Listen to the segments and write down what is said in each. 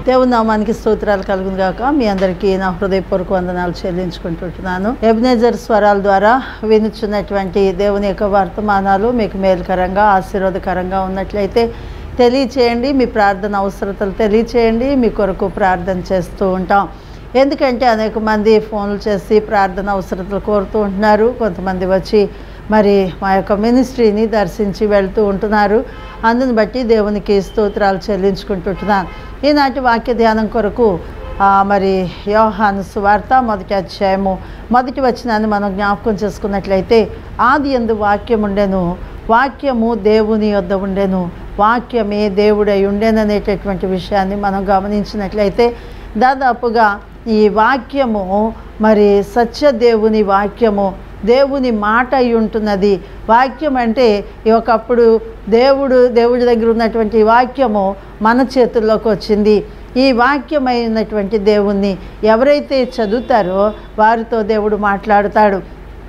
దేవుని నామానికి స్తోత్రాలు కలుగును గాక మీ అందరికీ నా హృదయపూర్వక వందనాలు చెల్లించుకుంటుంటున్నాను ఎబినేజర్ స్వరాల ద్వారా వినుచున్నటువంటి దేవుని యొక్క వర్తమానాలు మీకు మేలుకరంగా ఆశీర్వాదకరంగా ఉన్నట్లయితే తెలియచేయండి మీ ప్రార్థన అవసరతలు తెలియచేయండి మీ కొరకు ప్రార్థన చేస్తూ ఉంటాం ఎందుకంటే అనేక మంది ఫోన్లు చేసి ప్రార్థన అవసరతలు కోరుతూ ఉంటున్నారు కొంతమంది వచ్చి మరి మా యొక్క మినిస్ట్రీని దర్శించి వెళ్తూ ఉంటున్నారు అందుని బట్టి దేవునికి స్తోత్రాలు చెల్లించుకుంటుంటున్నాను ఈనాటి వాక్య ధ్యానం కొరకు ఆ, మరి యోహాను సువార్త మొదటి అధ్యాయము మొదటి వచనాన్ని మనం జ్ఞాపకం చేసుకున్నట్లయితే ఆది ఎందు వాక్యం ఉండెను వాక్యము దేవుని యొద్ద ఉండెను వాక్యమే దేవుడై ఉండెననేటటువంటి విషయాన్ని మనం గమనించినట్లయితే దాదాపుగా ఈ వాక్యము మరి సత్యదేవుని వాక్యము దేవుని మాట అయి ఉంటున్నది వాక్యం అంటే ఒకప్పుడు దేవుడు దేవుడి దగ్గర ఉన్నటువంటి వాక్యము మన చేతుల్లోకి వచ్చింది ఈ వాక్యమైనటువంటి దేవుణ్ణి ఎవరైతే చదువుతారో వారితో దేవుడు మాట్లాడుతాడు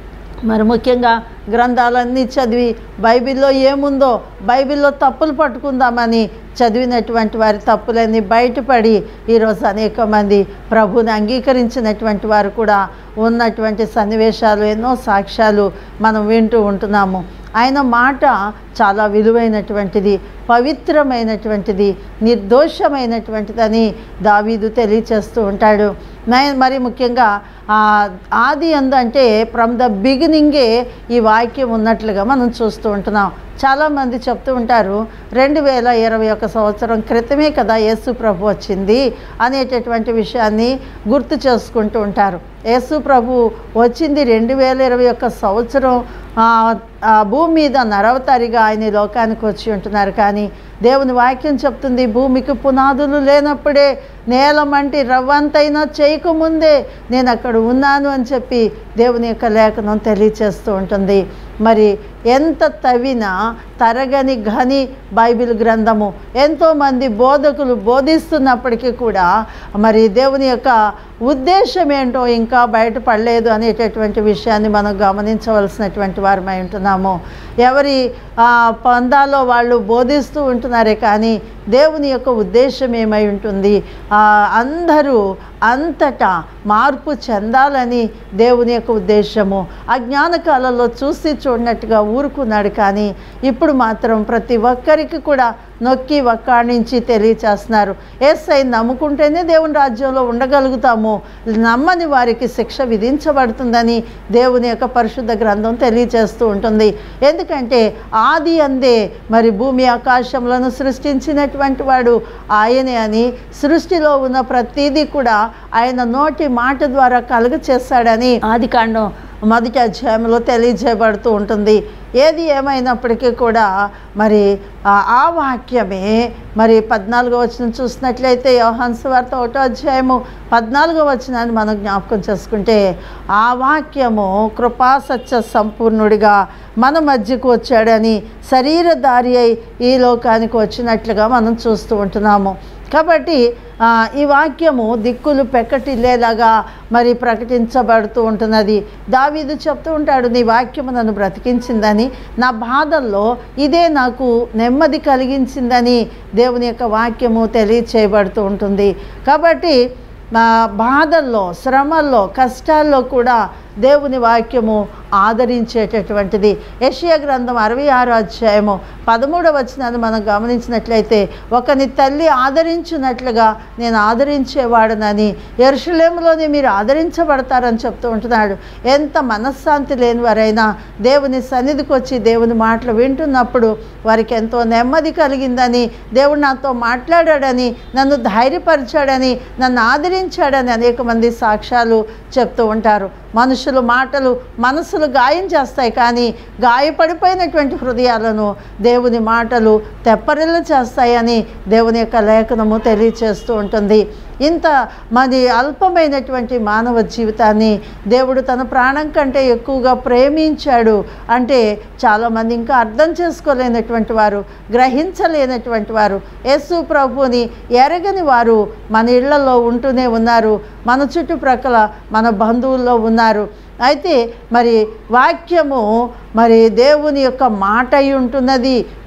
మరి ముఖ్యంగా గ్రంథాలన్నీ చదివి బైబిల్లో ఏముందో బైబిల్లో తప్పులు పట్టుకుందామని చదివినటువంటి వారి తప్పులన్నీ బయటపడి ఈరోజు అనేక మంది ప్రభుని అంగీకరించినటువంటి వారు కూడా ఉన్నటువంటి సన్నివేశాలు ఎన్నో సాక్ష్యాలు మనం వింటూ ఉంటున్నాము ఆయన మాట చాలా విలువైనటువంటిది పవిత్రమైనటువంటిది నిర్దోషమైనటువంటిదని దావీదు తెలియచేస్తూ ఉంటాడు నే- మరి ముఖ్యంగా ఆ, ఆది అంటే ఫ్రమ్ ద బిగినింగే ఈ వాక్యం ఉన్నట్లుగా మనం చూస్తూ ఉంటున్నాం చాలామంది చెప్తూ ఉంటారు రెండు వేల ఇరవై ఒక సంవత్సరం క్రితమే కదా యేసు ప్రభు వచ్చింది అనేటటువంటి విషయాన్ని గుర్తు చేసుకుంటూ ఉంటారు యేసు ప్రభు వచ్చింది రెండు వేల ఇరవై ఒక్క సంవత్సరం ఆ, ఆ భూమి మీద నరవతారిగా ఆయన ఈ లోకానికి వచ్చి ఉంటున్నారు కానీ దేవుని వాక్యం చెప్తుంది భూమికి పునాదులు లేనప్పుడే నేల మంటి రవ్వంతైనా చేయకముందే నేను అక్కడ ఉన్నాను అని చెప్పి దేవుని యొక్క లేఖనం తెలియచేస్తూ ఉంటుంది మరి ఎంత తవ్వినా తరగని ఘని బైబిల్ గ్రంథము ఎంతోమంది బోధకులు బోధిస్తున్నప్పటికీ కూడా మరి దేవుని యొక్క ఉద్దేశం ఏంటో ఇంకా బయటపడలేదు అనేటటువంటి విషయాన్ని మనం గమనించవలసినటువంటి వారమై ఉంటున్నాము ఎవరి ఆ, పందాలో వాళ్ళు బోధిస్తూ ఉంటున్నారే కానీ దేవుని యొక్క ఉద్దేశం ఏమై ఉంటుంది ఆ, అందరూ అంతటా మార్పు చెందాలని దేవుని యొక్క ఉద్దేశము అజ్ఞాన కాలంలో చూసి చూడనట్టుగా ఊరుకున్నాడు కానీ ఇప్పుడు మాత్రం ప్రతి ఒక్కరికి కూడా నొక్కి వక్కాణించి తెలియచేస్తున్నారు ఎస్ఐ నమ్ముకుంటేనే దేవుని రాజ్యంలో ఉండగలుగుతాము నమ్మని వారికి శిక్ష విధించబడుతుందని దేవుని యొక్క పరిశుద్ధ గ్రంథం తెలియచేస్తూ ఉంటుంది ఎందుకంటే ఆది అందే మరి భూమి ఆకాశములను సృష్టించినటువంటి వాడు ఆయనే అని సృష్టిలో ఉన్న ప్రతిదీ కూడా ఆయన నోటి మాట ద్వారా కలుగ చేస్తాడని ఆది కాండం మొదటి అధ్యాయంలో తెలియజేయబడుతూ ఉంటుంది ఏది ఏమైనప్పటికీ కూడా మరి ఆ ఆ వాక్యమే మరి పద్నాలుగో వచనం చూసినట్లయితే యోహాన్స్ వార్త ఒకటో అధ్యాయము పద్నాలుగో వచనాన్ని మనం జ్ఞాపకం చేసుకుంటే ఆ వాక్యము కృపాసత్య సంపూర్ణుడిగా మన మధ్యకు వచ్చాడని శరీరధారి అయి ఈ లోకానికి వచ్చినట్లుగా మనం చూస్తూ ఉంటున్నాము కాబట్టి ఆ, ఈ వాక్యము దిక్కులు పెక్కటిల్లేలాగా మరి ప్రకటించబడుతూ ఉంటున్నది దావీదు చెప్తూ ఉంటాడు నీ వాక్యము నన్ను బ్రతికించిందని నా బాధల్లో ఇదే నాకు నెమ్మది కలిగించిందని దేవుని యొక్క వాక్యము తెలియచేయబడుతూ ఉంటుంది కాబట్టి మా బాధల్లో శ్రమల్లో కష్టాల్లో కూడా దేవుని వాక్యము ఆదరించేటటువంటిది యెషయా గ్రంథం అరవై ఆరో అధ్యాయము పదమూడవ వచనాన్ని మనం గమనించినట్లయితే ఒకని తల్లి ఆదరించినట్లుగా నేను ఆదరించేవాడనని ఎరుషలేములోని మీరు ఆదరించబడతారని చెప్తూ ఉంటున్నాడు ఎంత మనశ్శాంతి లేని వారైనా దేవుని సన్నిధికి వచ్చి దేవుని మాటలు వింటున్నప్పుడు వారికి ఎంతో నెమ్మది కలిగిందని దేవుడు నాతో మాట్లాడాడని నన్ను ధైర్యపరిచాడని నన్ను ఆదరించాడని అనేక మంది సాక్ష్యాలు చెప్తూ ఉంటారు మనుషులు మాటలు మనసులు గాయం చేస్తాయి కానీ గాయపడిపోయినటువంటి హృదయాలను దేవుని మాటలు తెప్పరిల్ల చేస్తాయని దేవుని యొక్క లేఖనము తెలియచేస్తూ ఉంటుంది ఇంత మరి అల్పమైనటువంటి మానవ జీవితాన్ని దేవుడు తన ప్రాణం కంటే ఎక్కువగా ప్రేమించాడు అంటే చాలామంది ఇంకా అర్థం చేసుకోలేనటువంటి వారు గ్రహించలేనటువంటి వారు యేసు ప్రభుని ఎరగని వారు మన ఇళ్లలో ఉంటూనే ఉన్నారు మన చుట్టుప్రక్కల మన బంధువుల్లో ఉన్నారు అయితే మరి వాక్యము మరి దేవుని యొక్క మాట అయి ఉంటున్నది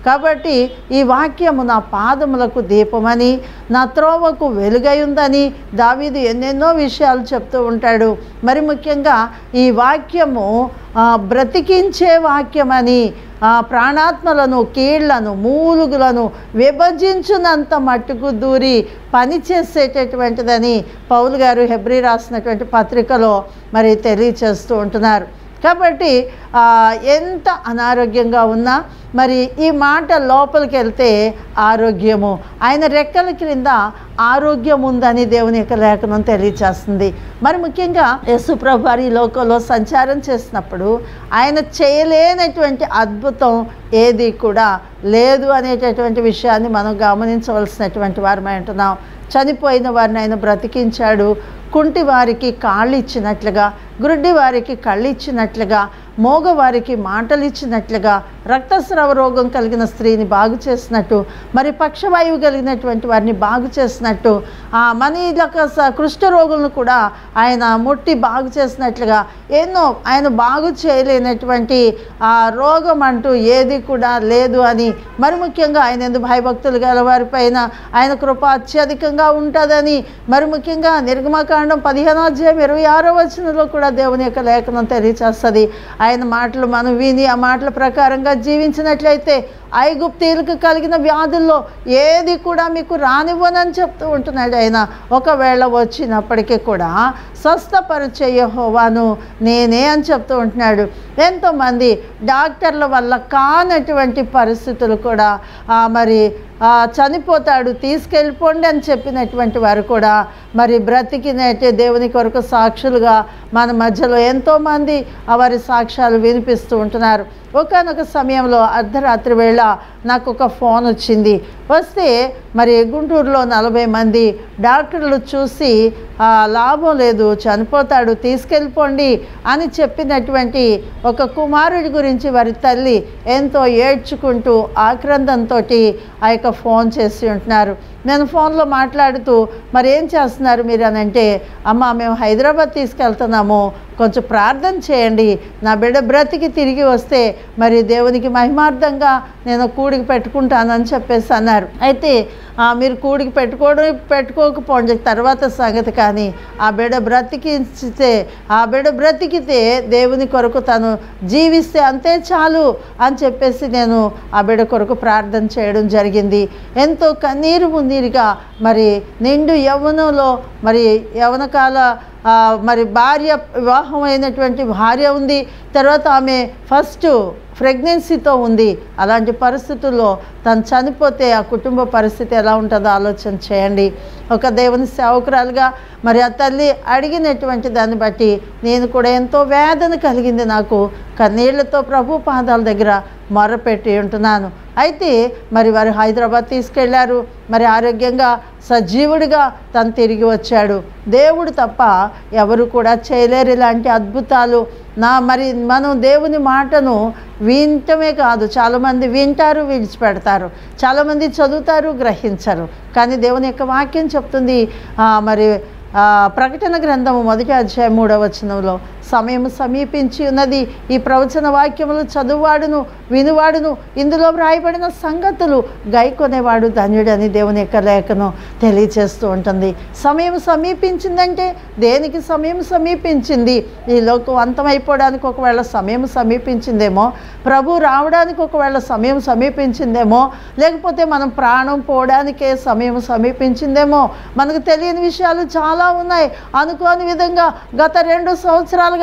కాబట్టి ఈ వాక్యము నా పాదములకు దీపమని నా త్రోవకు వెలుగై ఉందని దావీదు ఎన్నెన్నో విషయాలు చెప్తూ ఉంటాడు మరి ముఖ్యంగా ఈ వాక్యము ఆ, బ్రతికించే వాక్యమని ఆ, ప్రాణాత్మలను కీళ్లను మూలుగులను విభజించునంత మట్టుకు దూరి పని చేసేటటువంటిదని పౌలు గారు హెబ్రి రాసినటువంటి పత్రికలో మరి తెలియచేస్తూ ఉంటున్నారు కాబట్టి ఆ, ఎంత అనారోగ్యంగా ఉన్నా మరి ఈ మాట లోపలికి వెళ్తే ఆరోగ్యము ఆయన రెక్కల క్రింద ఆరోగ్యం ఉందని దేవుని యొక్క లేఖనం తెలియచేస్తుంది మరి ముఖ్యంగా యేసుప్రభు వారి ఈ లోకంలో సంచారం చేసినప్పుడు ఆయన చేయలేనటువంటి అద్భుతం ఏది కూడా లేదు అనేటటువంటి విషయాన్ని మనం గమనించవలసినటువంటి వారమై ఉంటున్నాం చనిపోయిన వారిని ఆయన బ్రతికించాడు కుంటి వారికి కాళ్ళు ఇచ్చినట్లుగా గురుడ్డి వారికి కళ్ళు ఇచ్చినట్లుగా మోగవారికి మాటలు ఇచ్చినట్లుగా రక్తస్రావ రోగం కలిగిన స్త్రీని బాగు చేసినట్టు మరి పక్షవాయువు కలిగినటువంటి వారిని బాగు చేసినట్టు ఆ మన ఇలాక కృష్ణ రోగులను కూడా ఆయన ముట్టి బాగు చేసినట్లుగా ఎన్నో ఆయన బాగు చేయలేనటువంటి ఆ రోగం అంటూ ఏది కూడా లేదు అని మరి ముఖ్యంగా ఆయన ఎందుకు భయభక్తులు గల వారిపైన ఆయన కృప అత్యధికంగా ఉంటుందని మరి ముఖ్యంగా నిర్గమకాండం పదిహేనో అధ్యాయం ఇరవై ఆరో వచనంలో కూడా దేవుని యొక్క లేఖనం తెలియచేస్తుంది ఆయన మాటలు మనం విని ఆ మాటల ప్రకారంగా జీవించినట్లయితే ఐగుప్తీలకు కలిగిన వ్యాధుల్లో ఏది కూడా మీకు రానివ్వనని చెప్తూ ఉంటున్నాడు ఆయన ఒకవేళ వచ్చినప్పటికీ కూడా స్వస్థపరిచే యెహోవాను నేనే అని చెప్తూ ఉంటున్నాడు ఎంతోమంది డాక్టర్ల వల్ల కానటువంటి పరిస్థితులు కూడా ఆ, మరి ఆ, చనిపోతాడు తీసుకెళ్ళిపోండి అని చెప్పినటువంటి వారు కూడా మరి బ్రతికినట్టే దేవుని కొరకు సాక్షులుగా మన మధ్యలో ఎంతోమంది ఆ వారి సాక్ష్యాలు వినిపిస్తూ ఉంటున్నారు ఒకనొక సమయంలో అర్ధరాత్రి వేళ నాకు ఒక ఫోన్ వచ్చింది వస్తే మరి గుంటూరులో నలభై మంది డాక్టర్లు చూసి "ఆ, లాభం లేదు చనిపోతాడు తీసుకెళ్ళిపోండి అని చెప్పినటువంటి ఒక కుమారుడి గురించి వారి తల్లి ఎంతో ఏడ్చుకుంటూ ఆక్రందంతో ఆ యొక్క ఫోన్ చేసి ఉంటున్నారు నేను ఫోన్లో మాట్లాడుతూ మరి ఏం చేస్తున్నారు మీరు అని అంటే అమ్మ మేము హైదరాబాద్ తీసుకెళ్తున్నాము కొంచెం ప్రార్థన చేయండి నా బిడ్డ బ్రతికి తిరిగి వస్తే మరి దేవునికి మహిమార్థంగా నేను కూడికి పెట్టుకుంటానని చెప్పేసి అన్నారు అయితే ఆ, మీరు కూడికి పెట్టుకోవడం పెట్టుకోకపోండి తర్వాత సంగతి కానీ ఆ బిడ్డ బ్రతికిస్తే ఆ బిడ్డ బ్రతికితే దేవుని కొరకు తను జీవిస్తే అంతే చాలు అని చెప్పేసి నేను ఆ బిడ్డ కొరకు ప్రార్థన చేయడం జరిగింది ఎంతో కన్నీరు మున్నీరుగా మరి నిండు యవ్వనంలో మరి యవన కాల ఆ, మరి భార్య వివాహం అయినటువంటి భార్య ఉంది తర్వాత ఆమె ఫస్ట్ ప్రెగ్నెన్సీతో ఉంది అలాంటి పరిస్థితుల్లో తను చనిపోతే ఆ కుటుంబ పరిస్థితి ఎలా ఉంటుందో ఆలోచన చేయండి ఒక దేవుని సేవకురాలుగా మరి ఆ తల్లి అడిగినటువంటి దాన్ని బట్టి నేను కూడా ఎంతో వేదన కలిగింది నాకు కన్నీళ్లతో ప్రభు పాదాల దగ్గర మొరపెట్టి ఉంటున్నాను అయితే మరి వారు హైదరాబాద్ తీసుకెళ్లారు మరి ఆరోగ్యంగా సజీవుడిగా తను తిరిగి వచ్చాడు దేవుడు తప్ప ఎవరు కూడా చేయలేరు ఇలాంటి అద్భుతాలు నా మరి మనం దేవుని మాటను వింటమే కాదు చాలామంది వింటారు విడిచిపెడతారు చాలామంది చదువుతారు గ్రహించరు కానీ దేవుని యొక్క వాక్యం చెప్తుంది ఆ, మరి ఆ, ప్రకటన గ్రంథము మొదటి అధ్యాయం మూడవ వచనంలో సమయం సమీపించి ఉన్నది ఈ ప్రవచన వాక్యములు చదువువాడును వినువాడును ఇందులో వ్రాయబడిన సంగతులు గైకొనేవాడు ధన్యుడని దేవుని యొక్క లేఖను తెలియచేస్తూ ఉంటుంది సమయం సమీపించిందంటే దేనికి సమయం సమీపించింది ఈ లోకం అంతమైపోవడానికి ఒకవేళ సమయం సమీపించిందేమో ప్రభు రావడానికి ఒకవేళ సమయం సమీపించిందేమో లేకపోతే మనం ప్రాణం పోవడానికే సమయం సమీపించిందేమో మనకు తెలియని విషయాలు చాలా ఉన్నాయి అనుకోని విధంగా గత రెండు సంవత్సరాలుగా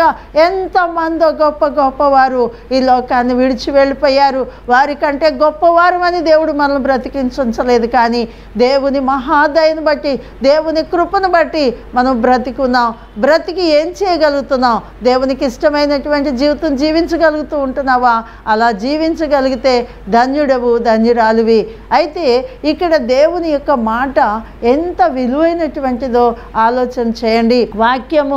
ఎంతమందో గొప్ప గొప్పవారు ఈ లోకాన్ని విడిచి వెళ్ళిపోయారు వారికంటే గొప్పవారు అని దేవుడు మనల్ని బ్రతికించలేదు కానీ దేవుని మహాదయను బట్టి దేవుని కృపను బట్టి మనం బ్రతికున్నాం బ్రతికి ఏం చేయగలుగుతున్నాం దేవునికి ఇష్టమైనటువంటి జీవితం జీవించగలుగుతూ ఉంటున్నావా అలా జీవించగలిగితే ధన్యుడవు ధన్యురాలువి అయితే ఇక్కడ దేవుని యొక్క మాట ఎంత విలువైనటువంటిదో ఆలోచన చేయండి వాక్యము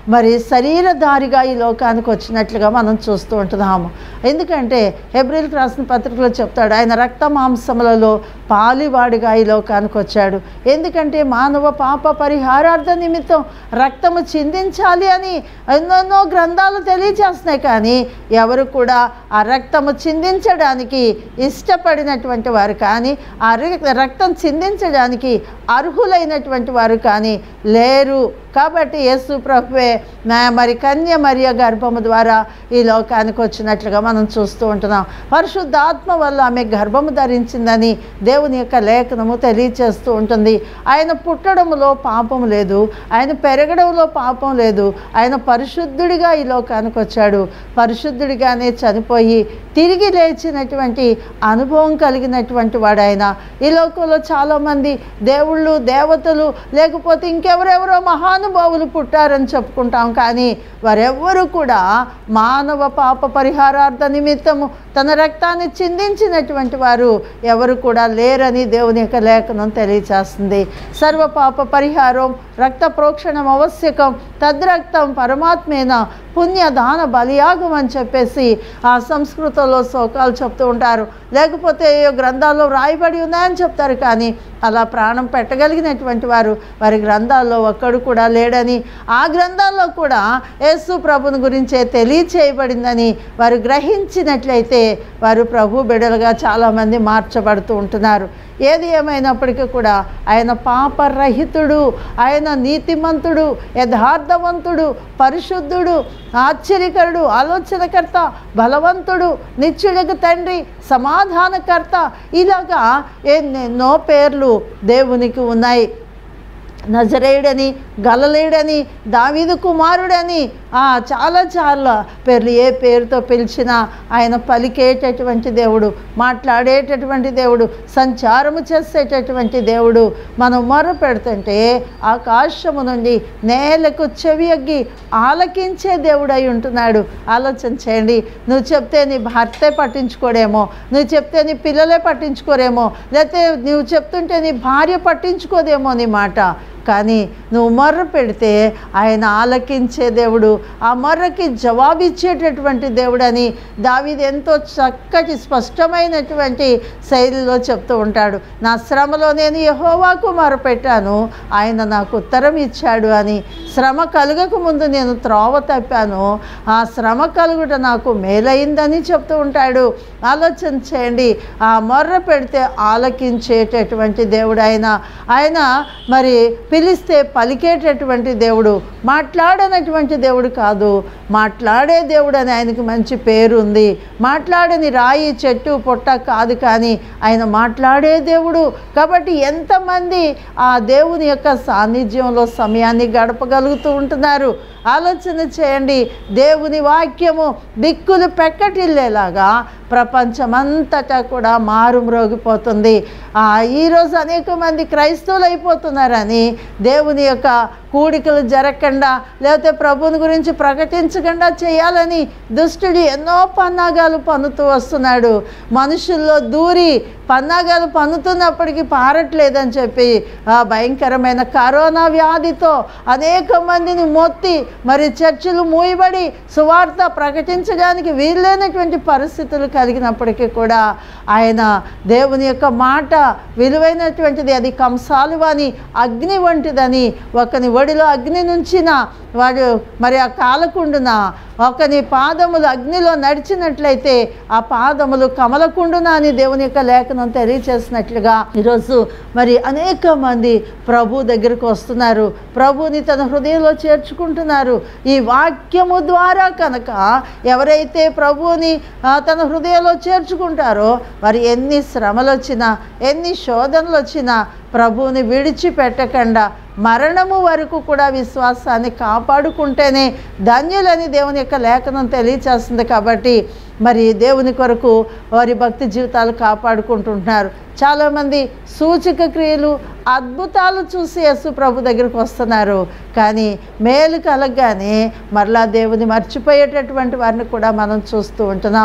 మరి శరీరధారిగా ఈ లోకానికి వచ్చినట్లుగా మనం చూస్తూ ఉంటున్నాము ఎందుకంటే హెబ్రిల్కి రాసిన పత్రికలో చెప్తాడు ఆయన రక్త మాంసములలో పాలివాడిగా ఈ లోకానికి వచ్చాడు ఎందుకంటే మానవ పాప పరిహారార్థ నిమిత్తం రక్తము చిందించాలి అని ఎన్నెన్నో గ్రంథాలు తెలియజేస్తున్నాయి కానీ ఎవరు కూడా ఆ రక్తము చిందించడానికి ఇష్టపడినటువంటి వారు కానీ ఆ రి- రక్తం చిందించడానికి అర్హులైనటువంటి వారు కానీ లేరు కాబట్టి యేసు ప్రభువే నా మరి కన్య మరియ గర్భము ద్వారా ఈ లోకానికి వచ్చినట్లుగా మనం చూస్తూ ఉంటున్నాం పరిశుద్ధాత్మ వల్ల ఆమె గర్భము ధరించిందని దేవుని యొక్క లేఖనము తెలియచేస్తూ ఉంటుంది ఆయన పుట్టడంలో పాపం లేదు ఆయన పెరగడంలో పాపం లేదు ఆయన పరిశుద్ధుడిగా ఈ లోకానికి వచ్చాడు పరిశుద్ధుడిగానే చనిపోయి తిరిగి లేచినటువంటి అనుభవం కలిగినటువంటి వాడు ఆయన ఈ లోకంలో చాలామంది దేవుళ్ళు దేవతలు లేకపోతే ఇంకెవరెవరో మహానుభావులు పుట్టారని చెప్పుకుంటాం కానీ వారెవ్వరూ కూడా మానవ పాప పరిహారార్థ నిమిత్తము తన రక్తాన్ని చిందించినటువంటి వారు ఎవరు కూడా లేరని దేవుని యొక్క లేఖనం తెలియచేస్తుంది సర్వ పాప పరిహారం రక్త ప్రోక్షణం ఆవశ్యకం తద్రక్తం పరమాత్మేన పుణ్యదాన బలియాగం అని చెప్పేసి ఆ సంస్కృతంలో శ్లోకాలు చెప్తూ ఉంటారు లేకపోతే ఏ గ్రంథాల్లో రాయబడి ఉన్నాయని చెప్తారు కానీ అలా ప్రాణం పెట్టగలిగినటువంటి వారు వారి గ్రంథాల్లో ఒక్కడు కూడా లేడని ఆ గ్రంథాల్లో కూడా యేసు ప్రభుని గురించే తెలియచేయబడిందని వారు గ్రహించినట్లయితే వారు ప్రభు బిడలుగా చాలామంది మార్చబడుతూ ఉంటున్నారు ఏది ఏమైనప్పటికీ కూడా ఆయన పాపరహితుడు ఆయన నీతిమంతుడు యథార్థవంతుడు పరిశుద్ధుడు ఆశ్చర్యకరుడు ఆలోచనకర్త బలవంతుడు నిత్యుడికి తండ్రి సమాధానకర్త ఇలాగా ఎన్నెన్నో పేర్లు దేవునికి ఉన్నాయి నజరేయుడని గలలేడని దావీదు కుమారుడని ఆ, చాలా చాలా పేర్లు ఏ పేరుతో పిలిచినా ఆయన పలికేటటువంటి దేవుడు మాట్లాడేటటువంటి దేవుడు సంచారము చేసేటటువంటి దేవుడు మనం మొర పెడుతుంటే ఆకాశము నుండి నేలకు చెవి అగ్గి ఆలకించే దేవుడై ఉంటున్నాడు ఆలోచన చేయండి నువ్వు చెప్తే నీ భర్తే పట్టించుకోడేమో నువ్వు చెప్తే నీ పిల్లలే పట్టించుకోరేమో లేకపోతే నువ్వు చెప్తుంటే నీ భార్య పట్టించుకోదేమో నీ మాట కానీ నువ్వు మొర్ర పెడితే ఆయన ఆలకించే దేవుడు ఆ మొర్రకి జవాబిచ్చేటటువంటి దేవుడని దావీదు ఎంతో చక్కటి స్పష్టమైనటువంటి శైలిలో చెప్తూ ఉంటాడు నా శ్రమలో నేను యహోవాకు మొరపెట్టాను ఆయన నాకు ఉత్తరం ఇచ్చాడు అని శ్రమ కలుగక ముందు నేను త్రోవ తప్పాను ఆ శ్రమ కలుగుట నాకు మేలైందని చెప్తూ ఉంటాడు ఆలోచన చేయండి ఆ మొర్ర పెడితే ఆలకించేటటువంటి దేవుడు ఆయన ఆయన మరి పిలిస్తే పలికేటటువంటి దేవుడు మాట్లాడనటువంటి దేవుడు కాదు మాట్లాడే దేవుడు అని ఆయనకి మంచి పేరు ఉంది మాట్లాడని రాయి చెట్టు పొట్ట కాదు కానీ ఆయన మాట్లాడే దేవుడు కాబట్టి ఎంతమంది ఆ దేవుని యొక్క సాన్నిధ్యంలో సమయాన్ని గడపగలుగుతూ ఉంటున్నారు ఆలోచన చేయండి దేవుని వాక్యము దిక్కులు పెక్కటిల్లేలాగా ప్రపంచమంతటా కూడా మారుమ్రోగిపోతుంది ఆ, ఈరోజు అనేక మంది క్రైస్తవులు అయిపోతున్నారని దేవుని యొక్క కూడికలు జరగకుండా లేకపోతే ప్రభుని గురించి ప్రకటించకుండా చేయాలని దుష్టుడు ఎన్నో పన్నాగాలు పన్నుతూ వస్తున్నాడు మనుషుల్లో దూరి పన్నాగాలు పన్నుతున్నప్పటికీ పారట్లేదని చెప్పి ఆ భయంకరమైన కరోనా వ్యాధితో అనేక మందిని మొత్తి మరి చర్చిలు మూయబడి సువార్త ప్రకటించడానికి వీల్లేనటువంటి పరిస్థితులు కలిగినప్పటికీ కూడా ఆయన దేవుని యొక్క మాట విలువైనటువంటిది అది కంసాలువని అగ్ని వంటిదని ఒకని ఒడిలో అగ్ని నుంచిన వాడు మరి ఆ కాలకుండున ఒకని పాదములు అగ్నిలో నడిచినట్లయితే ఆ పాదములు కమలకుండున అని దేవుని యొక్క లేఖనం తెలియచేసినట్లుగా ఈరోజు మరి అనేక మంది ప్రభు దగ్గరకు వస్తున్నారు ప్రభుని తన హృదయంలో చేర్చుకుంటున్నారు ఈ వాక్యము ద్వారా కనుక ఎవరైతే ప్రభువుని ఆ, తన హృదయంలో చేర్చుకుంటారో వారు ఎన్ని శ్రమలు వచ్చినా ఎన్ని శోధనలు వచ్చినా ప్రభువుని విడిచిపెట్టకుండా మరణము వరకు కూడా విశ్వాసాన్ని కాపాడుకుంటేనే ధన్యులని దేవుని యొక్క లేఖనం తెలియచేస్తుంది కాబట్టి మరి దేవుని కొరకు వారి భక్తి జీవితాలు కాపాడుకుంటుంటున్నారు చాలామంది సూచక క్రియలు అద్భుతాలు చూసి యేసు ప్రభు దగ్గరికి వస్తున్నారు కానీ మేలు కలగగానే మరలా దేవుని మర్చిపోయేటటువంటి వారిని కూడా మనం చూస్తూ ఉంటున్నాం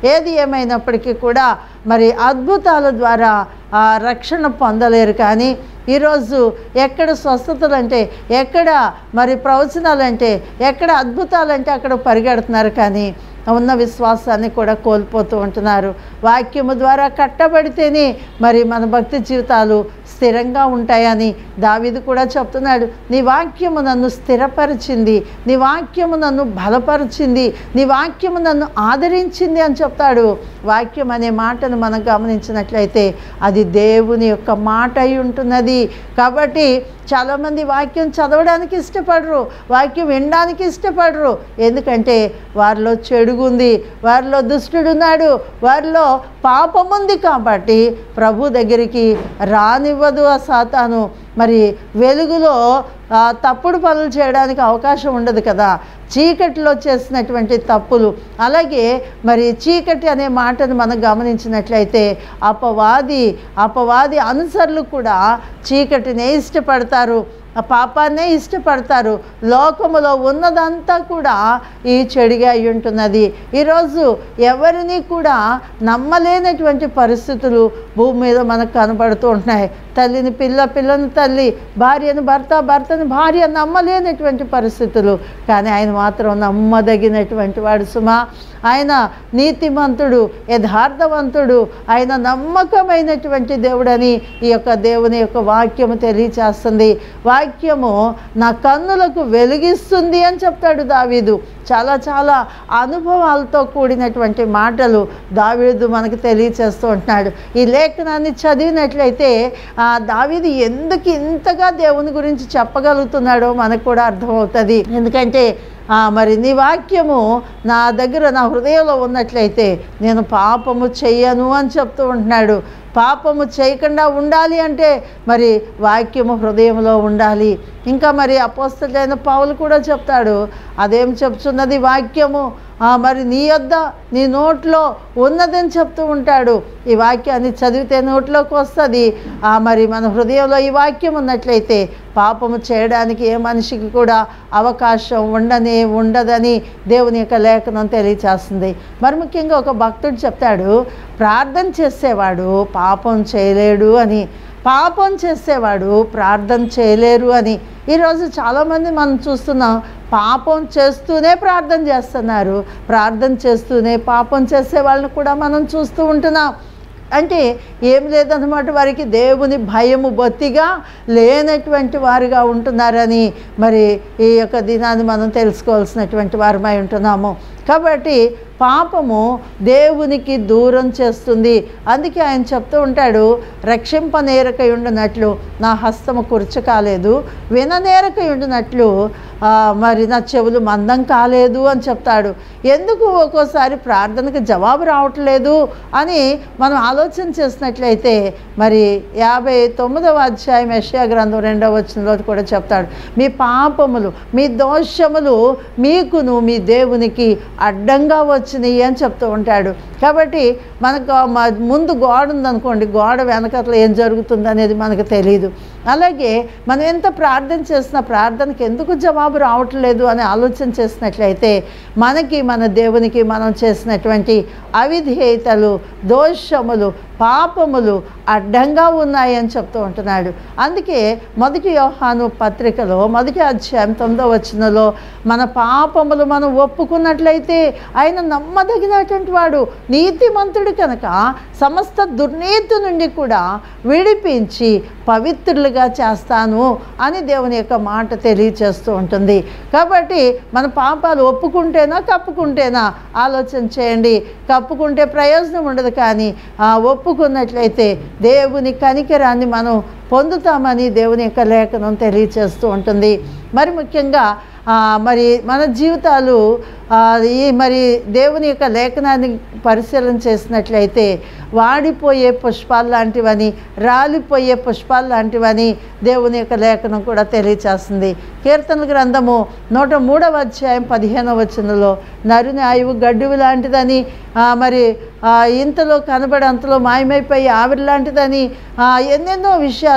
ఏది ఏమైనప్పటికీ కూడా మరి అద్భుతాల ద్వారా ఆ రక్షణ పొందలేరు కానీ ఈరోజు ఎక్కడ స్వస్థతలు అంటే ఎక్కడ మరి ప్రవచనాలంటే ఎక్కడ అద్భుతాలంటే అక్కడ పరిగెడుతున్నారు కానీ ఉన్న విశ్వాసాన్ని కూడా కోల్పోతూ ఉంటున్నారు వాక్యము ద్వారా కట్టబడితేనే మరి మన భక్తి జీవితాలు స్థిరంగా ఉంటాయని దావీదు కూడా చెప్తున్నాడు నీ వాక్యము నన్ను స్థిరపరిచింది నీ వాక్యము నన్ను బలపరిచింది నీ వాక్యము నన్ను ఆదరించింది అని చెప్తాడు వాక్యం అనే మాటను మనం గమనించినట్లయితే అది దేవుని యొక్క మాట అయి ఉంటున్నది కాబట్టి చాలామంది వాక్యం చదవడానికి ఇష్టపడరు వాక్యం వినడానికి ఇష్టపడరు ఎందుకంటే వారిలో చెడుగుంది వారిలో దుష్టుడున్నాడు వారిలో పాపం ఉంది కాబట్టి ప్రభు దగ్గరికి రానివ్వదు ఆ సాతాను మరి వెలుగులో ఆ, తప్పుడు పనులు చేయడానికి అవకాశం ఉండదు కదా చీకటిలో చేసినటువంటి తప్పులు అలాగే మరి చీకటి అనే మాటను మనం గమనించినట్లయితే అపవాది అపవాది అనుసరులు కూడా చీకటినే ఇష్టపడతారు ఆ పాపాన్నే ఇష్టపడతారు లోకములో ఉన్నదంతా కూడా ఈ చెడుగా అయి ఉంటున్నది ఈరోజు ఎవరిని కూడా నమ్మలేనటువంటి పరిస్థితులు భూమి మీద మనకు కనబడుతూ ఉంటున్నాయి తల్లిని పిల్ల పిల్లని తల్లి భార్యను భర్త భర్తని భార్య నమ్మలేనటువంటి పరిస్థితులు కానీ ఆయన మాత్రం నమ్మదగినటువంటి వాడు సుమా ఆయన నీతిమంతుడు యథార్థవంతుడు ఆయన నమ్మకమైనటువంటి దేవుడని ఈ యొక్క దేవుని యొక్క వాక్యము తెలియచేస్తుంది వాక్యము నా కన్నులకు వెలిగిస్తుంది అని చెప్తాడు దావీదు చాలా చాలా అనుభవాలతో కూడినటువంటి మాటలు దావీదు మనకు తెలియచేస్తూ ఉంటున్నాడు ఈ లేఖనాన్ని చదివినట్లయితే ఆ దావీదు ఎందుకు ఇంతగా దేవుని గురించి చెప్పగలుగుతున్నాడో మనకు కూడా అర్థమవుతుంది ఎందుకంటే ఆ, మరి నీ వాక్యము నా దగ్గర నా హృదయంలో ఉన్నట్లయితే నేను పాపము చెయ్యను అని చెప్తూ ఉంటున్నాడు పాపము చేయకుండా ఉండాలి అంటే మరి వాక్యము హృదయంలో ఉండాలి ఇంకా మరి అపోస్తలైన పావులు కూడా చెప్తాడు అదేం చెప్తున్నది వాక్యము ఆ, మరి నీ యొద్ద నీ నోట్లో ఉన్నదని చెప్తూ ఉంటాడు ఈ వాక్యాన్ని చదివితే నోట్లోకి వస్తుంది ఆ, మరి మన హృదయంలో ఈ వాక్యం ఉన్నట్లయితే పాపము చేయడానికి ఏ మనిషికి కూడా అవకాశం ఉండనే ఉండదని దేవుని యొక్క లేఖనం తెలియచేస్తుంది మరి ముఖ్యంగా ఒక భక్తుడు చెప్తాడు ప్రార్థన చేసేవాడు పాపం చేయలేడు అని పాపం చేసేవాడు ప్రార్థన చేయలేరు అని ఈరోజు చాలామంది మనం చూస్తున్నాం పాపం చేస్తూనే ప్రార్థన చేస్తున్నారు ప్రార్థన చేస్తూనే పాపం చేసే వాళ్ళని కూడా మనం చూస్తూ ఉంటున్నాం అంటే ఏం లేదన్నమాట వారికి దేవుని భయము బొత్తిగా లేనటువంటి వారుగా ఉంటున్నారని మరి ఈ యొక్క దినాన్ని మనం తెలుసుకోవాల్సినటువంటి వారమై ఉంటున్నాము కాబట్టి పాపము దేవునికి దూరం చేస్తుంది అందుకే ఆయన చెప్తూ ఉంటాడు రక్షింపనేరకై ఉండినట్లు నా హస్తము కుర్చ కాలేదు విననేరకై ఉండినట్లు ఆ, మరి నా చెవులు మందం కాలేదు అని చెప్తాడు ఎందుకు ఒక్కోసారి ప్రార్థనకు జవాబు రావట్లేదు అని మనం ఆలోచన చేసినట్లయితే మరి యాభై తొమ్మిదవ అధ్యాయం యెషయా గ్రంథం రెండవ వచనంలో కూడా చెప్తాడు మీ పాపములు మీ దోషములు మీకును మీ దేవునికి అడ్డంగా వచ్చినాయి అని చెప్తూ ఉంటాడు కాబట్టి మనకు మ- ముందు గోడ ఉందనుకోండి గోడ వెనకట్ల ఏం జరుగుతుంది అనేది మనకు తెలియదు అలాగే మనం ఎంత ప్రార్థన చేసినా ప్రార్థనకి ఎందుకు జవాబు రావట్లేదు అని ఆలోచన చేసినట్లయితే మనకి మన దేవునికి మనం చేసినటువంటి అవిధేయతలు దోషములు పాపములు అడ్డంగా ఉన్నాయని చెప్తూ ఉంటున్నాడు అందుకే మొదటి యోహాను పత్రికలో మొదటి అధ్యాయం తొమ్మిదో వచనంలో మన పాపములు మనం ఒప్పుకున్నట్లయితే ఆయన నమ్మదగినటువంటి వాడు నీతిమంతుడు కనుక సమస్త దుర్నీతి నుండి కూడా విడిపించి పవిత్రులుగా చేస్తాను అని దేవుని యొక్క మాట తెలియచేస్తూ ఉంటుంది కాబట్టి మన పాపాలు ఒప్పుకుంటేనా కప్పుకుంటేనా ఆలోచన చేయండి కప్పుకుంటే ప్రయోజనం ఉండదు కానీ ఆ, ఒప్పుకున్నట్లయితే దేవుని కనికరాన్ని మనం పొందుతామని దేవుని యొక్క లేఖనం తెలియచేస్తూ ఉంటుంది మరి ముఖ్యంగా ఆ, మరి మన జీవితాలు ఆ, ఈ మరి దేవుని యొక్క లేఖనాన్ని పరిశీలన చేసినట్లయితే వాడిపోయే పుష్పాలు లాంటివని రాలిపోయే పుష్పాలు లాంటివని దేవుని యొక్క లేఖనం కూడా తెలియచేస్తుంది కీర్తన గ్రంథము నూట మూడవ అధ్యాయం పదిహేనవ వచనంలో నరుని ఆయువు గడ్డువి లాంటిదని ఆ, మరి ఆ, ఇంతలో కనబడి అంతలో మాయమైపోయి ఆవిరి లాంటిదని ఆ, ఎన్నెన్నో విషయాలు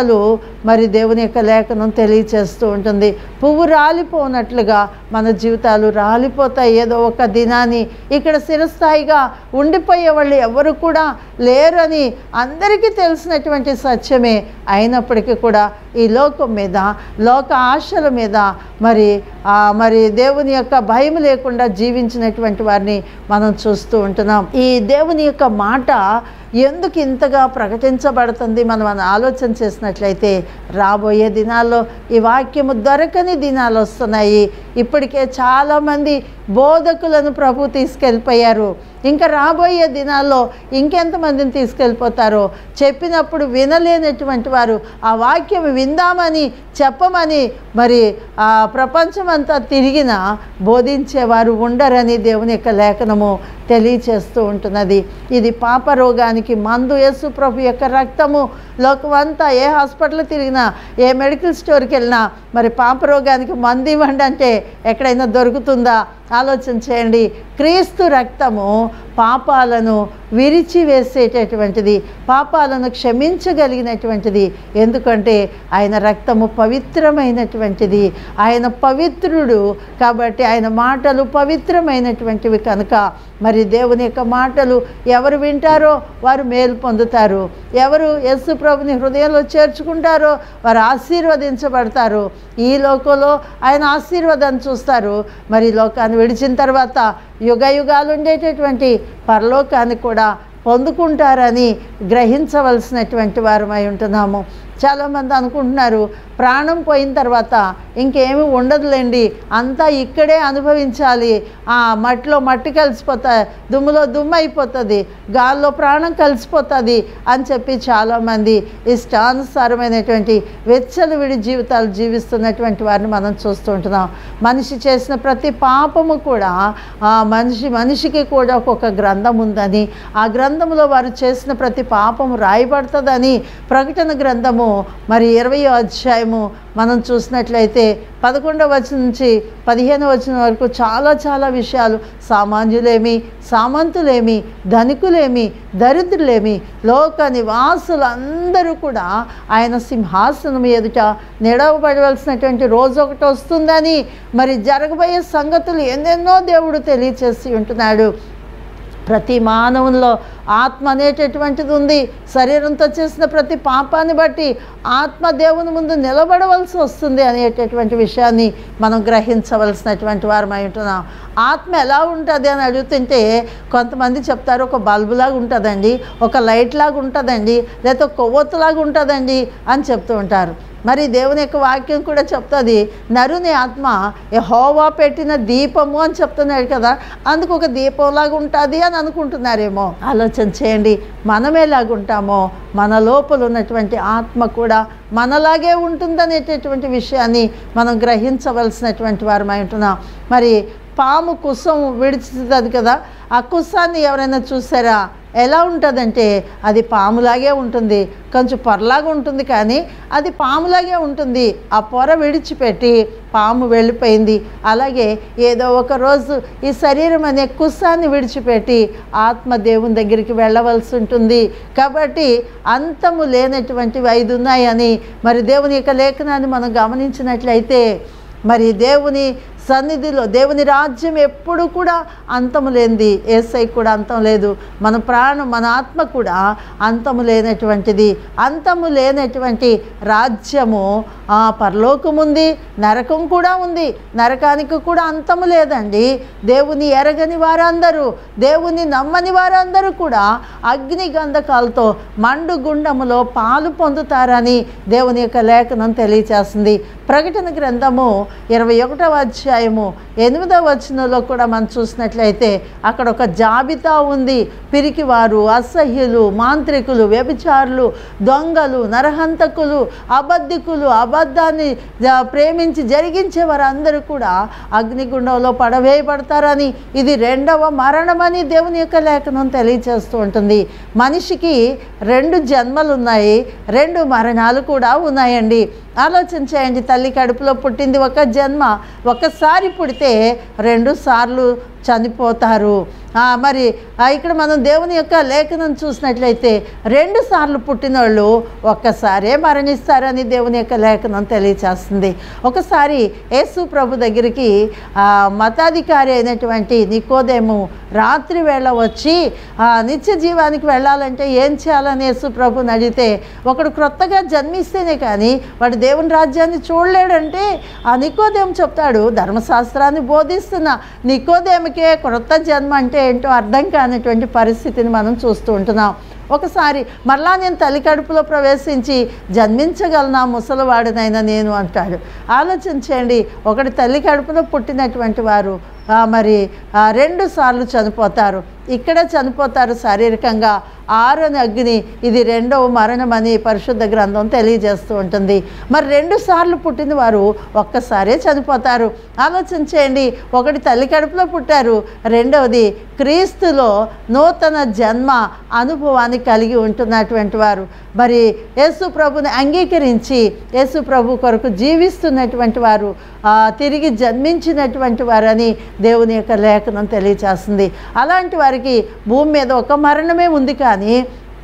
జీవితాలు మరి దేవుని యొక్క లేఖనం తెలియచేస్తూ ఉంటుంది పువ్వు రాలిపోనట్లుగా మన జీవితాలు రాలిపోతాయి ఏదో ఒక దినాన్ని ఇక్కడ స్థిరస్థాయిగా ఉండిపోయే వాళ్ళు ఎవరు కూడా లేరని అందరికీ తెలిసినటువంటి సత్యమే అయినప్పటికీ కూడా ఈ లోకం మీద లోక ఆశల మీద మరి ఆ, మరి దేవుని యొక్క భయం లేకుండా జీవించినటువంటి వారిని మనం చూస్తూ ఉంటున్నాం ఈ దేవుని యొక్క మాట ఎందుకు ఇంతగా ప్రకటించబడుతుంది మనం మనం ఆలోచన చేసినట్లయితే రాబోయే దినాల్లో ఈ వాక్యము దొరకని దినాలు వస్తున్నాయి ఇప్పటికే చాలామంది బోధకులను ప్రభు తీసుకెళ్ళిపోయారు ఇంకా రాబోయే దినాల్లో ఇంకెంతమందిని తీసుకెళ్ళిపోతారో చెప్పినప్పుడు వినలేనటువంటి వారు ఆ వాక్యం విందామని చెప్పమని మరి ఆ ప్రపంచమంతా తిరిగిన బోధించేవారు ఉండరని దేవుని యొక్క లేఖనము తెలియచేస్తూ ఉంటున్నది ఇది పాప రోగానికి మందు యేసు ప్రభు యొక్క రక్తము లోకమంతా ఏ హాస్పిటల్ తిరిగినా ఏ మెడికల్ స్టోర్కి వెళ్ళినా మరి పాప రోగానికి మందు ఇవ్వండి అంటే ఎక్కడైనా దొరుకుతుందా ఆలోచన చేయండి క్రీస్తు రక్తము పాపాలను విరిచివేసేటటువంటిది పాపాలను క్షమించగలిగినటువంటిది ఎందుకంటే ఆయన రక్తము పవిత్రమైనటువంటిది ఆయన పవిత్రుడు కాబట్టి ఆయన మాటలు పవిత్రమైనటువంటివి కనుక మరి దేవుని యొక్క మాటలు ఎవరు వింటారో వారు మేలు పొందుతారు ఎవరు యేసు ప్రభుని హృదయంలో చేర్చుకుంటారో వారు ఆశీర్వదించబడతారు ఈ లోకంలో ఆయన ఆశీర్వాదాన్ని చూస్తారు మరి ఈ లోకాన్ని విడిచిన తర్వాత యుగ యుగాలు ఉండేటటువంటి పరలోకాన్ని కూడా పొందుకుంటారని గ్రహించవలసినటువంటి వారమై ఉంటున్నాము చాలామంది అనుకుంటున్నారు ప్రాణం పోయిన తర్వాత ఇంకేమి ఉండదులేండి అంతా ఇక్కడే అనుభవించాలి ఆ మట్టిలో మట్టి కలిసిపోతా దుమ్ములో దుమ్ము అయిపోతుంది గాల్లో ప్రాణం కలిసిపోతుంది అని చెప్పి చాలామంది ఇష్టానుసారమైనటువంటి వెచ్చలు విడి జీవితాలు జీవిస్తున్నటువంటి వారిని మనం చూస్తూ ఉంటున్నాం మనిషి చేసిన ప్రతి పాపము కూడా ఆ మనిషి మనిషికి కూడా ఒక్కొక్క గ్రంథం ఉందని ఆ గ్రంథంలో వారు చేసిన ప్రతి పాపము రాయబడుతుందని ప్రకటన గ్రంథము మరి ఇరవయో అధ్యాయము మనం చూసినట్లయితే పదకొండవ వచనం నుంచి పదిహేను వచనం వరకు చాలా చాలా విషయాలు సామాన్యులేమి సామంతులేమి ధనికులేమి దరిద్రులేమి లోక నివాసులందరూ కూడా ఆయన సింహాసనం ఎదుట నిడవబడవలసినటువంటి రోజు ఒకటి వస్తుందని మరి జరగబోయే సంగతులు ఎన్నెన్నో దేవుడు తెలియచేసి ఉంటున్నాడు ప్రతి మానవుల్లో ఆత్మ అనేటటువంటిది ఉంది శరీరంతో చేసిన ప్రతి పాపాన్ని బట్టి ఆత్మ దేవుని ముందు నిలబడవలసి వస్తుంది అనేటటువంటి విషయాన్ని మనం గ్రహించవలసినటువంటి వారమై ఉంటున్నాం ఆత్మ ఎలా ఉంటుంది అని అడుగుతుంటే కొంతమంది చెప్తారు ఒక బల్బులాగా ఉంటుందండి ఒక లైట్ లాగా ఉంటుందండి లేకపోతే కొవ్వొత్తులాగా ఉంటుందండి అని చెప్తూ ఉంటారు మరి దేవుని యొక్క వాక్యం కూడా చెప్తుంది నరుని ఆత్మ హోవా పెట్టిన దీపము అని చెప్తున్నాడు కదా అందుకు ఒక దీపంలాగా ఉంటుంది అని అనుకుంటున్నారేమో ఆలోచన చేయండి మనం ఎలాగుంటామో మన లోపల ఉన్నటువంటి ఆత్మ కూడా మనలాగే ఉంటుందనేటటువంటి విషయాన్ని మనం గ్రహించవలసినటువంటి వారమై ఉంటున్నాం మరి పాము కుసం విడిచుతుంది కదా ఆ కుసాన్ని ఎవరైనా చూసారా ఎలా ఉంటుందంటే అది పాములాగే ఉంటుంది కొంచెం పొరలాగా ఉంటుంది కానీ అది పాములాగే ఉంటుంది ఆ పొర విడిచిపెట్టి పాము వెళ్ళిపోయింది అలాగే ఏదో ఒక రోజు ఈ శరీరం అనే కుస్సాన్ని విడిచిపెట్టి ఆత్మ దేవుని దగ్గరికి వెళ్ళవలసి ఉంటుంది కాబట్టి అంతము లేనటువంటివి ఐదు ఉన్నాయని మరి దేవుని యొక్క లేఖనాన్ని మనం గమనించినట్లయితే మరి దేవుని సన్నిధిలో దేవుని రాజ్యం ఎప్పుడు కూడా అంతము లేనిది ఏసై కూడా అంతం లేదు మన ప్రాణం మన ఆత్మ కూడా అంతము లేనటువంటిది అంతము లేనటువంటి రాజ్యము ఆ పరలోకం ఉంది నరకం కూడా ఉంది నరకానికి కూడా అంతము లేదండి దేవుని ఎరగని వారందరూ దేవుని నమ్మని వారందరూ కూడా అగ్ని గంధకాలతో మండు గుండములో పాలు పొందుతారని దేవుని యొక్క లేఖనం తెలియచేస్తుంది ప్రకటన గ్రంథము ఇరవై ఒకటవ అధ్యాయము ఎనిమిదవ వచనంలో కూడా మనం చూసినట్లయితే అక్కడ ఒక జాబితా ఉంది పిరికివారు అసహ్యులు మాంత్రికులు వ్యభిచారులు దొంగలు నరహంతకులు అబద్ధికులు అబద్ధాన్ని జ- ప్రేమించి జరిగించే వారందరూ కూడా అగ్నిగుండంలో పడవేయబడతారని ఇది రెండవ మరణమని దేవుని యొక్క లేఖనం తెలియచేస్తూ ఉంటుంది మనిషికి రెండు జన్మలు ఉన్నాయి రెండు మరణాలు కూడా ఉన్నాయండి ఆలోచన చేయండి తల్లి కడుపులో పుట్టింది ఒక జన్మ ఒకసారి పుడితే రెండు సార్లు చనిపోతారు ఆ, మరి ఆ, ఇక్కడ మనం దేవుని యొక్క లేఖనం చూసినట్లయితే రెండు సార్లు పుట్టినోళ్ళు ఒక్కసారే మరణిస్తారని దేవుని యొక్క లేఖనం తెలియచేస్తుంది ఒకసారి యేసు ప్రభు దగ్గరికి ఆ, మతాధికారి అయినటువంటి నికోదేము రాత్రి వేళ వచ్చి ఆ, నిత్య జీవానికి వెళ్ళాలంటే ఏం చేయాలని యేసు ప్రభుని అడిగితే ఒకడు క్రొత్తగా జన్మిస్తేనే కానీ వాడు దేవుని రాజ్యాన్ని చూడలేడంటే ఆ నికోదేము చెప్తాడు ధర్మశాస్త్రాన్ని బోధిస్తున్న నికోదేమికే క్రొత్త జన్మ అంటే ఏంటో అర్థం కానిటువంటి పరిస్థితిని మనం చూస్తూ ఉంటున్నాం ఒకసారి మరలా నేను తల్లి కడుపులో ప్రవేశించి జన్మించగలనా ముసలివాడినైనా నేను అంటాడు ఆలోచించండి ఒకటి తల్లి కడుపులో పుట్టినటువంటి వారు ఆ, మరి ఆ, రెండు సార్లు చనిపోతారు ఇక్కడ చనిపోతారు శారీరకంగా ఆరని అగ్ని ఇది రెండవ మరణమని పరిశుద్ధ గ్రంథం తెలియజేస్తూ ఉంటుంది మరి రెండు సార్లు పుట్టిన వారు ఒక్కసారే చనిపోతారు ఆలోచించేయండి ఒకటి తల్లి కడుపులో పుట్టారు రెండవది క్రీస్తులో నూతన జన్మ అనుభవాన్ని కలిగి ఉంటున్నటువంటి వారు మరి యేసు ప్రభుని అంగీకరించి యేసు ప్రభు కొరకు జీవిస్తున్నటువంటి వారు ఆ, తిరిగి జన్మించినటువంటి వారని దేవుని యొక్క లేఖనం తెలియచేస్తుంది అలాంటి వారికి భూమి మీద ఒక మరణమే ఉంది కానీ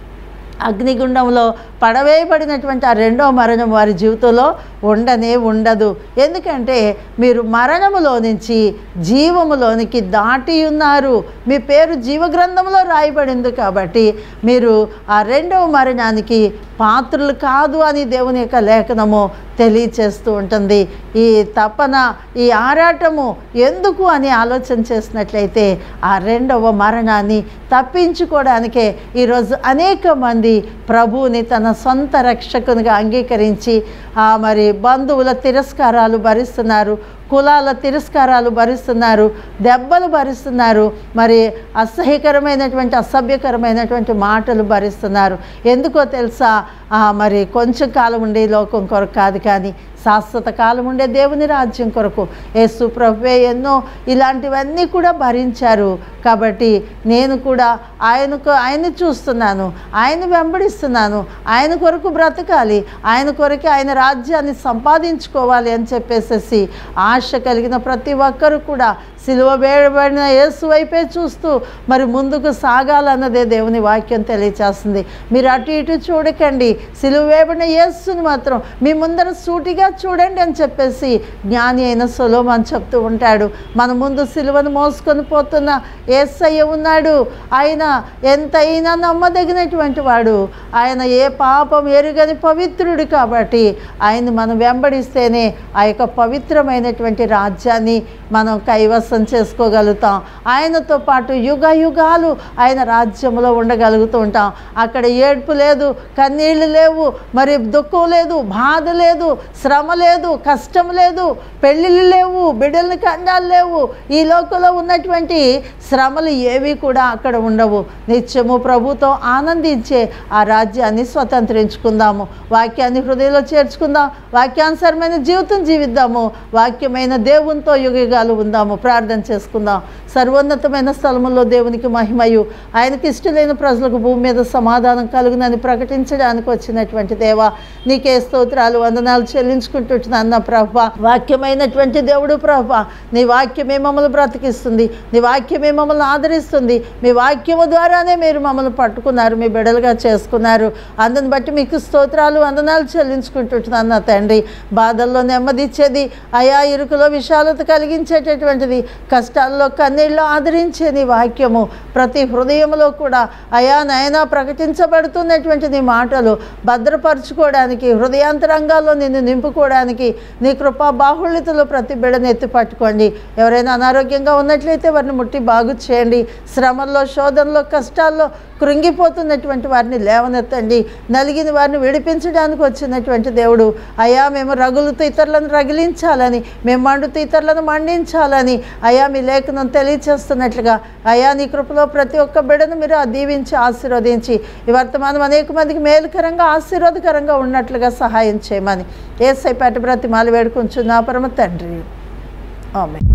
అగ్నిగుండంలో పడవేయబడినటువంటి ఆ రెండో మరణం వారి జీవితంలో ఉండనే ఉండదు ఎందుకంటే మీరు మరణములో నుంచి జీవములోనికి దాటి ఉన్నారు మీ పేరు జీవగ్రంథంలో రాయబడింది కాబట్టి మీరు ఆ రెండవ మరణానికి పాత్రలు కాదు అని దేవుని యొక్క లేఖనము తెలియచేస్తూ ఉంటుంది ఈ తపన ఈ ఆరాటము ఎందుకు అని ఆలోచన చేసినట్లయితే ఆ రెండవ మరణాన్ని తప్పించుకోవడానికే ఈరోజు అనేక మంది ప్రభువుని తన సొంత రక్షకునిగా అంగీకరించి ఆ మరి బంధువుల తిరస్కారాలు భరిస్తున్నారు కులాల తిరస్కారాలు భరిస్తున్నారు దెబ్బలు భరిస్తున్నారు మరి అసహ్యకరమైనటువంటి అసభ్యకరమైనటువంటి మాటలు భరిస్తున్నారు ఎందుకో తెలుసా ఆ, మరి కొంచెం కాలం ఉండే ఈ లోకం కొరకు కాదు కానీ శాశ్వత కాలం ఉండే దేవుని రాజ్యం కొరకు యేసు ప్రభువే ఎన్నో ఇలాంటివన్నీ కూడా భరించారు కాబట్టి నేను కూడా ఆయనకు ఆయన్ని చూస్తున్నాను ఆయన వెంబడిస్తున్నాను ఆయన కొరకు బ్రతకాలి ఆయన కొరకు ఆయన రాజ్యాన్ని సంపాదించుకోవాలి అని చెప్పేసేసి ఆశ కలిగిన ప్రతి ఒక్కరు కూడా సిలువ వేయబడిన యేసు వైపే చూస్తూ మరి ముందుకు సాగాలన్నదే దేవుని వాక్యం తెలియచేస్తుంది మీరు అటు ఇటు చూడకండి సిలువ వేయబడిన యేసుని మాత్రం మీ ముందర సూటిగా చూడండి అని చెప్పేసి జ్ఞాని అయిన సొలోమన్ చెప్తూ ఉంటాడు మన ముందు సిలువను మోసుకొని పోతున్న యేసయ్య ఉన్నాడు ఆయన ఎంతైనా నమ్మదగినటువంటి వాడు ఆయన ఏ పాపం ఎరుగని పవిత్రుడు కాబట్టి ఆయన్ని మనం వెంబడిస్తేనే ఆ యొక్క పవిత్రమైనటువంటి రాజ్యాన్ని మనం కైవసం చేసుకోగలుగుతాం ఆయనతో పాటు యుగ యుగాలు ఆయన రాజ్యంలో ఉండగలుగుతూ ఉంటాం అక్కడ ఏడ్పు లేదు కన్నీళ్లు లేవు మరి దుఃఖం లేదు బాధ లేదు శ్రమ లేదు కష్టం లేదు పెళ్ళిళ్ళు లేవు బిడ్డల కండాలు లేవు ఈ లోకంలో ఉన్నటువంటి శ్రమలు ఏవి కూడా అక్కడ ఉండవు నిత్యము ప్రభుతో ఆనందించే ఆ రాజ్యాన్ని స్వతంత్రించుకుందాము వాక్యాన్ని హృదయంలో చేర్చుకుందాం వాక్యానుసరమైన జీవితం జీవిద్దాము వాక్యమైన దేవునితో యుగయుగాలు ఉందాము ప్రార్థన చేసుకుందాం సర్వోన్నతమైన స్థలములో దేవునికి మహిమయు ఆయనకి ఇష్టలేని ప్రజలకు భూమి మీద సమాధానం కలుగునని ప్రకటించడానికి వచ్చినటువంటి దేవా నీకే స్తోత్రాలు వందనాలు చెల్లించుకుంటుంటున్నాను నా ప్రభ వాక్యమైనటువంటి దేవుడు ప్రభ నీ వాక్యమే మమ్మల్ని బ్రతికిస్తుంది నీ వాక్యమే మమ్మల్ని ఆదరిస్తుంది మీ వాక్యము ద్వారానే మీరు మమ్మల్ని పట్టుకున్నారు మీ బిడలుగా చేసుకున్నారు అందుని బట్టి మీకు స్తోత్రాలు వందనాలు చెల్లించుకుంటుంటున్నాను నా తండ్రి బాధల్లో నెమ్మదిచ్చేది అయా ఇరుకులో విశాలత కలిగించేటటువంటిది కష్టాల్లో కన్నీళ్ళు ఆదరించే నీ వాక్యము ప్రతి హృదయంలో కూడా అయా నయన ప్రకటించబడుతున్నటువంటి నీ మాటలు భద్రపరచుకోవడానికి హృదయాంతరంగాల్లో నిన్ను నింపుకోవడానికి నీ కృపా బాహుళ్యతలో ప్రతి బిడను ఎత్తి పట్టుకోండి ఎవరైనా అనారోగ్యంగా ఉన్నట్లయితే వారిని ముట్టి బాగు చేయండి శ్రమల్లో శోధనలో కష్టాల్లో కృంగిపోతున్నటువంటి వారిని లేవనెత్తండి నలిగిన వారిని విడిపించడానికి వచ్చినటువంటి దేవుడు అయా మేము రగులుతూ ఇతరులను రగిలించాలని మేము మండుతూ ఇతరులను మండించాలని అయా మీ లేఖనం తెలియచేస్తున్నట్లుగా అయా నీ కృపలో ప్రతి ఒక్క బిడను మీరు ఆ దీవించి ఆశీర్వదించి ఈ వర్తమానం అనేక మందికి మేలుకరంగా ఆశీర్వాదకరంగా ఉన్నట్లుగా సహాయం చేయమని ఏసైపేట బ్రతిమాలు వేడుకుంటున్నా పరమ తండ్రి ఆమె